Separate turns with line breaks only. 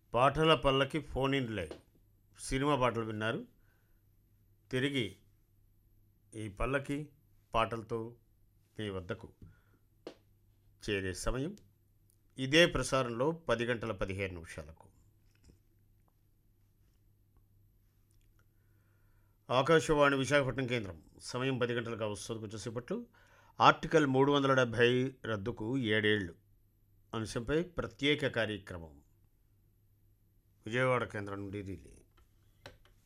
పాటల పల్లకి phone in live cinema పాటలు విన్నారు తిరిగి ఈ పల్లకి పాటలతో మీ వద్దకు చేరే సమయం ఇదే ప్రసారంలో పది గంటల పదిహేను నిమిషాలకు ఆకాశవాణి విశాఖపట్నం కేంద్రం సమయం పది గంటలకు వస్తుంది వచ్చేసేపట్లు ఆర్టికల్ మూడు వందల డెబ్భై రద్దుకు ఏడేళ్లు అంశంపై ప్రత్యేక కార్యక్రమం విజయవాడ కేంద్రం నుండి రిలే